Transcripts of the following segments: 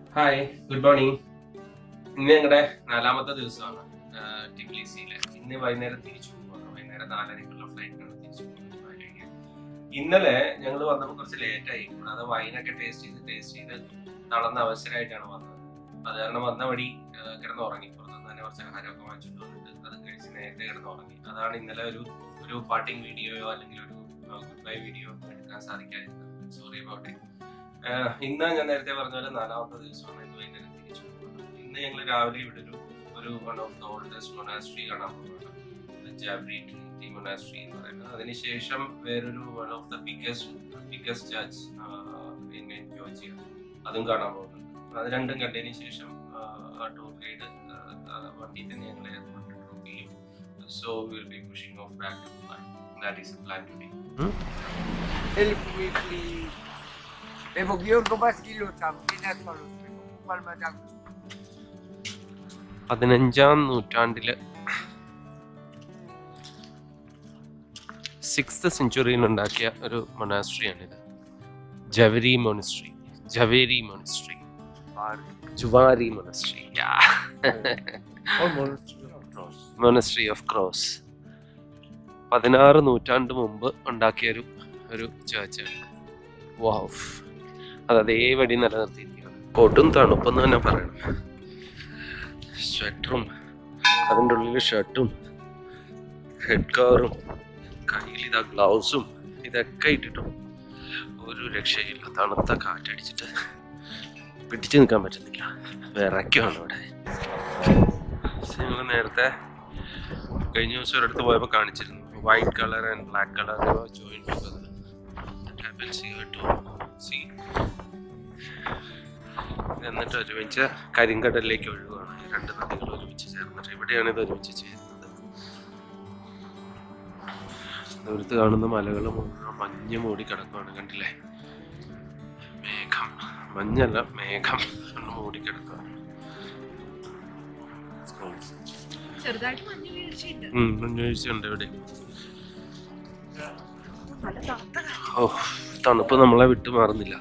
Hi good morning ഇന്ന് ഞങ്ങളുടെ നാലാമത്തെ ദിവസമാണ് ആഹ് ടിബ്ലിസിയിലെ ഇന്ന് വൈകുന്നേരം തിരിച്ചു പോകുന്നത് വൈകുന്നേരം നാലരയ്ക്കുള്ള ഫ്ലൈറ്റിനാണ് തിരിച്ചു പോകുന്നത് ബാലിയിലേക്ക്. ഇന്നലെ ഞങ്ങൾ വന്നപ്പോൾ കുറച്ച് ലേറ്റ് ആയി കൂടാതെ വൈനൊക്കെ ടേസ്റ്റ് ചെയ്ത് ടേസ്റ്റ് ചെയ്ത് തളർന്ന അവസരമായിട്ടാണ് വന്നത് അത് കാരണം വന്ന വഴി ആഹ് കിടന്ന് ഉറങ്ങി പുറത്തുനിന്ന് തന്നെ കുറച്ച് ആഹാരമൊക്കെ വാങ്ങിച്ചിട്ട് വന്നിട്ട് അത് കഴിച്ച് നേരത്തെ കിടന്ന് ഉറങ്ങി അതാണ് ഇന്നലെ ഒരു ഒരു പാട്ടിംഗ് വീഡിയോയോ അല്ലെങ്കിൽ ഒരു ഗുഡ് ബൈ വീഡിയോ എടുക്കാൻ സാധിക്കാതിരുന്നത് സോറി അബൌട്ട് ഇറ്റ് ആഹ് ഇന്ന് ഞാൻ നേരത്തെ പറഞ്ഞ പോലെ നാലാമത്തെ ദിവസമാണ് ഇന്ന് വൈകുന്നേരം തിരിച്ചു പോകുന്നത് ഇന്ന് ഞങ്ങൾ രാവിലെ ഇവിടെ ഒരു ഒരു one of the oldest monastery കാണാൻ പോകുന്നത് ജാബ്രി ട്രിനിറ്റി മൊനാസ്ട്രി എന്ന് പറയുന്നത് അതിനുശേഷം വേറൊരു one of the biggest biggest church in Georgia അതും കാണാൻ പോകുന്നുണ്ട് അത് രണ്ടും കണ്ടതിന് ശേഷം ആ ടൂർ ഗൈഡ് വണ്ടി തന്നെ ഞങ്ങളെ എയർപോർട്ടിൽ ഡ്രോപ്പ് ചെയ്യും so will be pushing off back to Dubai that is plan today Help me, please. Eh, porque yo capaz que lo también a todos los que palma de പതിനഞ്ചാം നൂറ്റാണ്ടില് sixth സെഞ്ചുറിയിൽ ഉണ്ടാക്കിയ ഒരു മൊനാസ്ട്രിയാണിത് ജവരി മൊനസ്ട്രി ജവേരി മൊനസ്ട്രി ജുവാരി മൊനസ്ട്രി മൊനസ്ട്രി of cross പതിനാറ് നൂറ്റാണ്ട് മുമ്പ് ഉണ്ടാക്കിയ ഒരു ഒരു ചേർച്ചാണ് വാവ് അത് അതേപടി നിലനിർത്തിയിരിക്കുകയാണ് കൊടും തണുപ്പെന്ന് തന്നെ പറയണം സ്വെറ്ററും അതിൻ്റെ ഉള്ളിൽ ഷർട്ടും ഹെഡ് കവറും കയ്യിൽ ഇതാ ഗ്ലൗസും ഇതൊക്കെ ഇട്ടിട്ടും ഒരു രക്ഷയില്ല തണുത്ത കാറ്റടിച്ചിട്ട് പിടിച്ചു നിൽക്കാൻ പറ്റുന്നില്ല വിറയ്ക്കുവാണ് ഇവിടെ ഞങ്ങൾ നേരത്തെ കഴിഞ്ഞ ദിവസം ഒരിടത്ത് പോയപ്പോൾ കാണിച്ചിരുന്നു white colour and black colour join sea എന്നിട്ട് ഒരുമിച്ച് കരിങ്കടലിലേക്ക് ഒഴുകുകയാണ് ഈ രണ്ട് നദികൾ ഒരുമിച്ച് ചേർന്നിട്ട് ഇവിടെയാണ് ഇത് ഒരുമിച്ച് ചേരുന്നത് ദൂരത്ത് കാണുന്ന മലകൾ മുഴുവൻ മഞ്ഞ് മൂടി കിടക്കുകയാണ് കണ്ടില്ലേ മേഘം മഞ്ഞല്ല മേഘം കൊണ്ട് മൂടി കിടക്കുകയാണ് ചെറുതായിട്ട് മഞ്ഞ് വീഴ്ചയുണ്ട് ഉം, മഞ്ഞ് വീഴ്ചയുണ്ട് ഇവിടെ നല്ല തണുത്ത ഓ തണുപ്പ് നമ്മളെ വിട്ടു മാറുന്നില്ല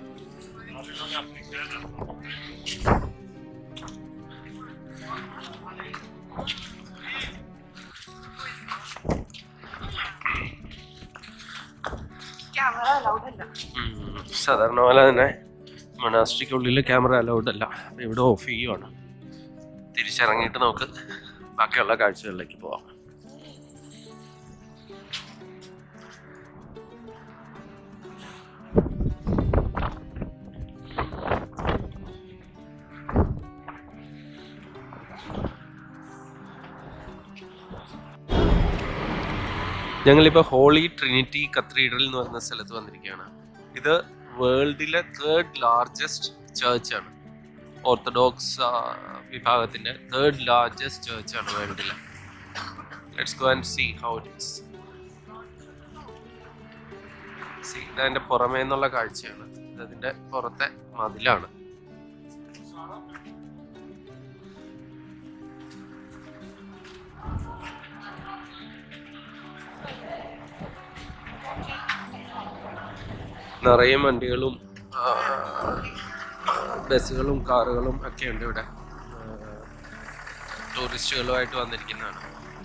ക്യാമറ അലൗഡ് അല്ല ഉം, സാധാരണ പോലെ തന്നെ മൊനാസ്ട്രിക്കുള്ളിൽ ക്യാമറ അലൗഡ് അല്ല അപ്പൊ ഇവിടെ ഓഫ് ചെയ്യുവാണ് തിരിച്ചിറങ്ങിയിട്ട് നമുക്ക് ബാക്കിയുള്ള കാഴ്ചകളിലേക്ക് പോവാം ഞങ്ങളിപ്പോൾ ഹോളി ട്രിനിറ്റി കത്തീഡ്രൽ എന്ന് പറയുന്ന സ്ഥലത്ത് വന്നിരിക്കുകയാണ് ഇത് വേൾഡിലെ തേർഡ് ലാർജസ്റ്റ് ചേർച്ചാണ് ഓർത്തഡോക്സ് വിഭാഗത്തിന്റെ തേർഡ് ലാർജസ്റ്റ് ചേർച്ചാണ് വേൾഡിലെ let's go and see how it is see ഇതതിന്റെ പുറമേ നിന്നുള്ള കാഴ്ചയാണ് ഇതിന്റെ പുറത്തെ മതിലാണ് നിറയെ വണ്ടികളും ആ, ബസ്സുകളും കാറുകളും ഒക്കെ ഉണ്ട് ഇവിടെ ആ, ടൂറിസ്റ്റുകളുമായിട്ട് വന്നിരിക്കുന്നതാണ്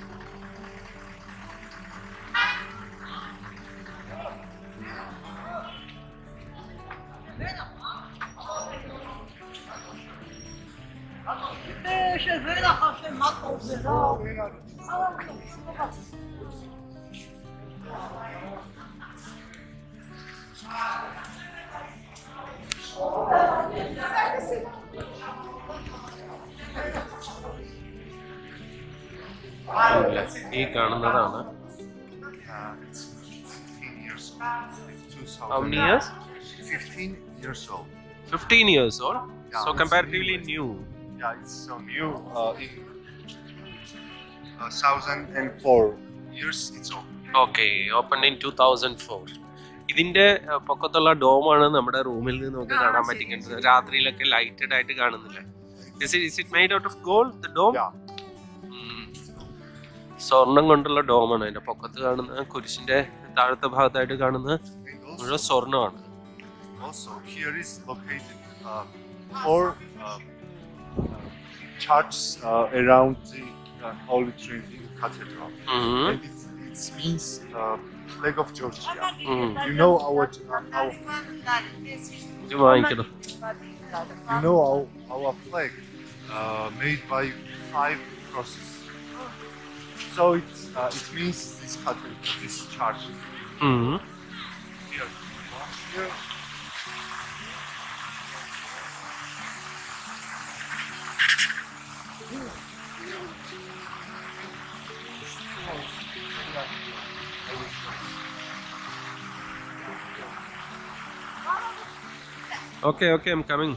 ഇല്ല, ഈ കാണുന്നതാണ് How many years? 15 years old. 15 years old. Yeah, So it's comparatively new. Yeah, it's so new. Uh, in uh, 1004 years, it's old. Okay open in two thousand four ഇതിന്റെ അഹ്, പൊക്കത്തുള്ള ഡോമാണ് നമ്മുടെ റൂമിൽ നിന്ന് നമുക്ക് ആ, കാണാൻ ശരി, പറ്റിക്കുന്നത് രാത്രിയിലൊക്കെ ലൈറ്റഡ് ആയിട്ട് കാണുന്നില്ല is it made out of gold the dome Yeah. സ്വർണം കൊണ്ടുള്ള ഡോമാണ് അതിന്റെ പൊക്കത്ത് കാണുന്ന കുരിശിന്റെ താഴത്തെ ഭാഗത്തായിട്ട് കാണുന്ന And മുഴുവൻ also, സ്വർണ്ണമാണ് also here is located uh, four uh, churches uh, around the uh, Holy Trinity Cathedral, and it, it means uh, flag of Georgia. You know our, uh, our ഇത് വാങ്ങിക്കണം you know our, our flag uh, made by five crosses. So it's, uh, it means this cathedral, this church. ഉം. Here. Here. Okay, okay, I'm coming.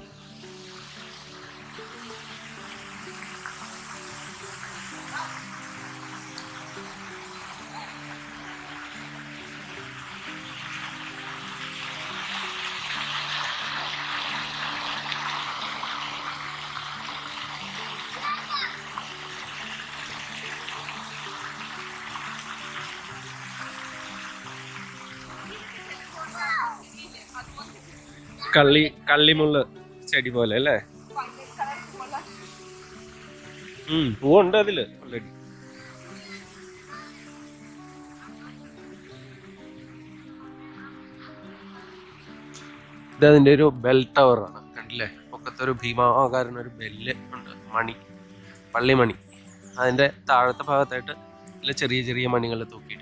കള്ളി കള്ളിമുള്ള ചെടി പോലെ അല്ലേ ഉം പൂവുണ്ട് അതില് already ഇത് അതിന്റെ ഒരു ബെൽ ടവർ ആണ് കണ്ടില്ലേ പൊക്കത്തെ ഒരു ഭീമാകാരൻ ഒരു ബെല്ല് ഉണ്ട് മണി പള്ളിമണി അതിന്റെ താഴത്തെ ഭാഗത്തായിട്ട് ഇതില് ചെറിയ ചെറിയ മണികൾ തൂക്കിയിട്ടുണ്ട്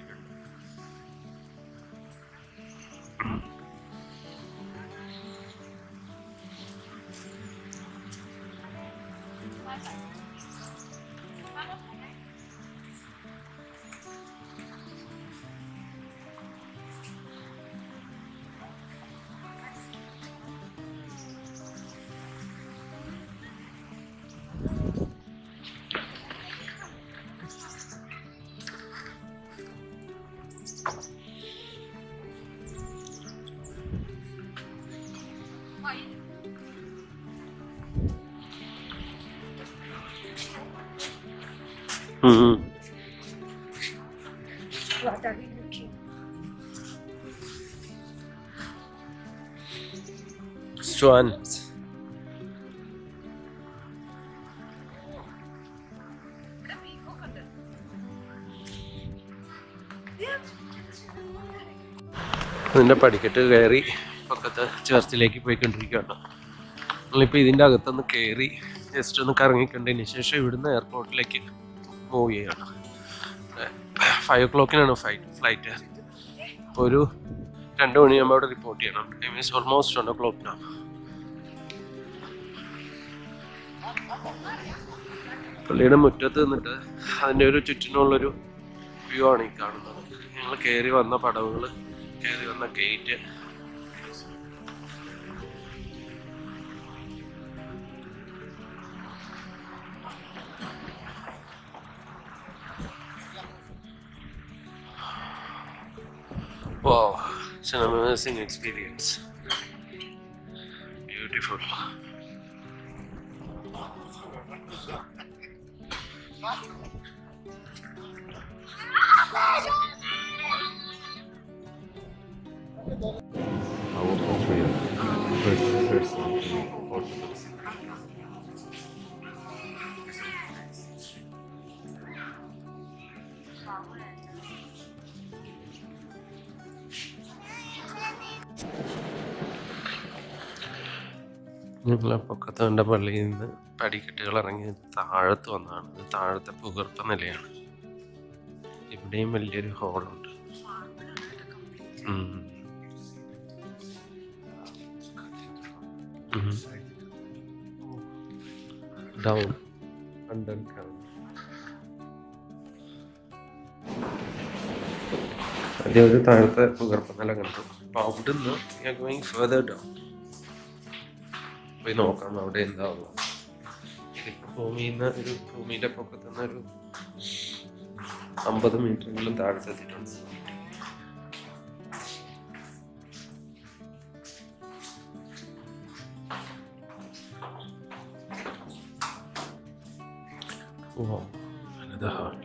ഉം ഉം. What are we looking? Swans. ഇവിടെ peacock ഉണ്ട്. അതിൻ്റെ പടിക്കെട്ട് കയറി പക്കത്ത് ചർച്ചിലേക്ക് പോയിക്കൊണ്ടിരിക്കുകയാണ് നമ്മളിപ്പോൾ ഇതിൻ്റെ അകത്തൊന്ന് കയറി ജസ്റ്റ് ഒന്ന് കറങ്ങിക്കണ്ടതിന് ശേഷം ഇവിടുന്ന് എയർപോർട്ടിലേക്ക് മൂവ് ചെയ്യണം ഫൈവ് ഒ ക്ലോക്കിനാണ് ഫ്ലൈറ്റ് ഫ്ലൈറ്റ് ഇപ്പോൾ ഒരു രണ്ട് മണിയാകുമ്പോൾ അവിടെ റിപ്പോർട്ട് ചെയ്യണം ടൈം മീൻസ് ഓൾമോസ്റ്റ് വൺ ഒ ക്ലോക്കിനാണ് പള്ളിയുടെ മുറ്റത്ത് നിന്നിട്ട് അതിൻ്റെ ഒരു ചുറ്റിനുള്ളൊരു വ്യൂ ആണ് ഈ കാണുന്നത് ഞങ്ങൾ കയറി വന്ന പടവുകൾ കയറി വന്ന gate Wow, it's an amazing experience. Beautiful. Our country, first person Orthodox. ഞങ്ങൾ പൊക്കത്ത് കണ്ട പള്ളിയിൽ നിന്ന് പടിക്കെട്ടുകൾ ഇറങ്ങി താഴത്ത് വന്നതാണ് ഇത് താഴത്തെ പുകർത്ത നിലയാണ് ഇവിടെയും വലിയൊരു ഹോളുണ്ട് ഡൗൺ അണ്ടർ ഗ്രൗണ്ട് ആദ്യം ഒരു താഴത്തെ പുകർത്ത നില കണ്ടു അപ്പൊ അവിടുന്ന് ഗോയിങ് ഫെർദർ ഡൗൺ പോയി നോക്കാം അവിടെ എന്താവുക ഇതിപ്പോ ഭൂമിയിൽ നിന്ന് ഒരു ഭൂമിയുടെ പൊക്കത്ത് നിന്ന് ഒരു അമ്പത് മീറ്ററെങ്കിലും താഴത്തെത്തിയിട്ടുണ്ട് Wow, another hall.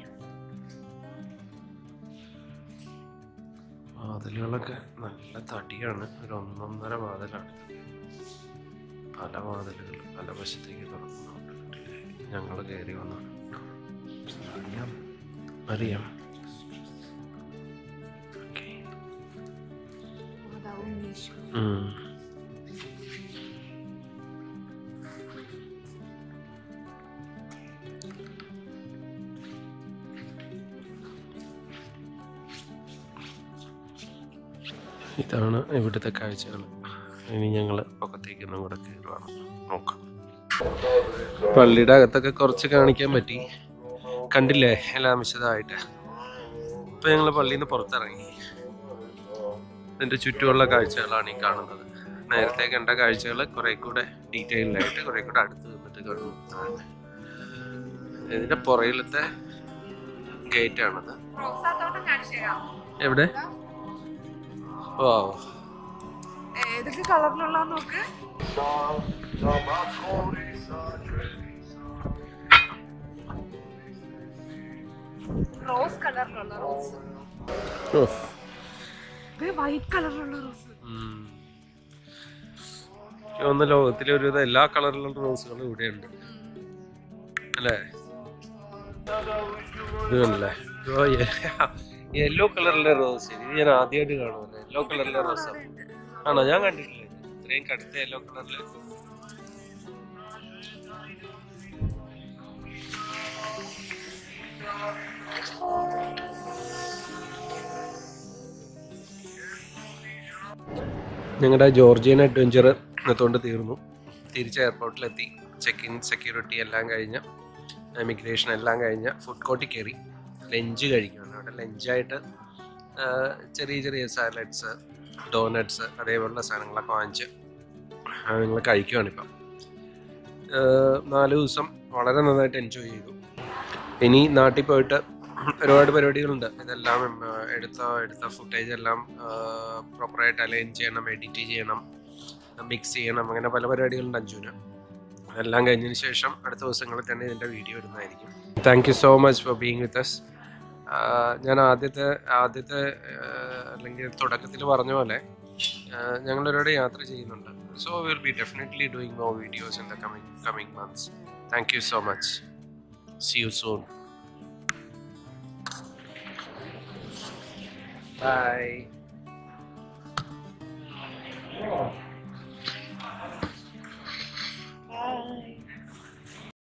വാതിലുകളൊക്കെ നല്ല തടിയാണ് ഒരു ഒന്നൊന്നര വാതിലാണ് പല വാതിലുകൾ പല വശത്തേക്ക് തുറക്കുന്നുണ്ട് ഞങ്ങൾ കയറി വന്നാണ് അറിയാം ഓക്കെ അതാ ഉണ്ണീഷു ഉം. ഇതാണ് ഇവിടുത്തെ കാഴ്ചകൾ ഇനി ഞങ്ങൾ പൊക്കത്തേക്ക് ഒന്നും കൂടെ കയറുവാണ് നോക്കാം പള്ളിയുടെ അകത്തൊക്കെ കുറച്ച് കാണിക്കാൻ പറ്റി കണ്ടില്ലേ എല്ലാം വിശദമായിട്ട് ഇപ്പൊ ഞങ്ങൾ പള്ളിയിൽ നിന്ന് പുറത്തിറങ്ങി ഇതിന്റെ ചുറ്റുമുള്ള കാഴ്ചകളാണ് ഈ കാണുന്നത് നേരത്തെ കണ്ട കാഴ്ചകൾ കുറെ കൂടെ ഡീറ്റെയിൽഡ് ആയിട്ട് കുറെ കൂടെ അടുത്ത് നിന്നിട്ട് കാണുന്നു ഇതിന്റെ പുറയിലത്തെ ഗേറ്റ് ആണത് റോസാത്തോട്ടം കാണിച്ചു തരാം എവിടെ ഓ ഏതൊക്കെ കളറിലുള്ള നോക്ക് റോസ് കളറിലുള്ള റോസ് ഇത് വൈറ്റ് കളറിലുള്ള റോസ് ഒന്ന് ലോകത്തിലെ ഒരു എല്ലാ കളറിലുള്ള റോസുകളും ഇവിടെയുണ്ട് അല്ലേ ഇതല്ലേ യെല്ലോ കളറിലെ റോസ് ഇത് ഞാൻ ആദ്യമായിട്ട് കാണുമല്ലോ യെല്ലോ കളറിലെ റോസ് ആണോ ഞാൻ കണ്ടിട്ടില്ല ഇത്. ഇത്രയും കടുത്ത യെല്ലോ കളറില് ഞങ്ങളുടെ ജോർജിയൻ അഡ്വഞ്ചർ ഇന്നത്തോണ്ട് തീർന്നു തിരിച്ച് എയർപോർട്ടിലെത്തി ചെക്ക് ഇൻ സെക്യൂരിറ്റി എല്ലാം കഴിഞ്ഞ് ഇമിഗ്രേഷൻ എല്ലാം കഴിഞ്ഞ് ഫുഡ് കോർട്ടിൽ കയറി ലഞ്ച് കഴിക്കുകയാണ് അവിടെ ലഞ്ചായിട്ട് ചെറിയ ചെറിയ സാലഡ്സ് ഡോനട്ട്സ് അതേപോലുള്ള സാധനങ്ങളൊക്കെ വാങ്ങിച്ച് നിങ്ങൾ കഴിക്കുകയാണിപ്പം ആഹ് നാല് ദിവസം വളരെ നന്നായിട്ട് എൻജോയ് ചെയ്തു ഇനി നാട്ടിൽ പോയിട്ട് ഒരുപാട് പരിപാടികളുണ്ട് ഇതെല്ലാം ഉം, ആ, എടുത്ത എടുത്ത ഫുട്ടേജ് എല്ലാം പ്രോപ്പറായിട്ട് അലൈൻ ചെയ്യണം എഡിറ്റ് ചെയ്യണം മിക്സ് ചെയ്യണം അങ്ങനെ പല പരിപാടികളുണ്ട് അഞ്ജുന് എല്ലാം കഴിഞ്ഞതിന് ശേഷം അടുത്ത ദിവസങ്ങളിൽ തന്നെ ഇതിൻ്റെ വീഡിയോ ഇടുന്നതായിരിക്കും thank you so much for being with us ഞാൻ ആദ്യത്തെ ആദ്യത്തെ ആഹ്, അല്ലെങ്കിൽ തുടക്കത്തിൽ പറഞ്ഞ പോലെ ആഹ്, ഞങ്ങളൊരുപാട് യാത്ര ചെയ്യുന്നുണ്ട് so will be definitely doing more videos in the coming coming months thank you so much see you soon by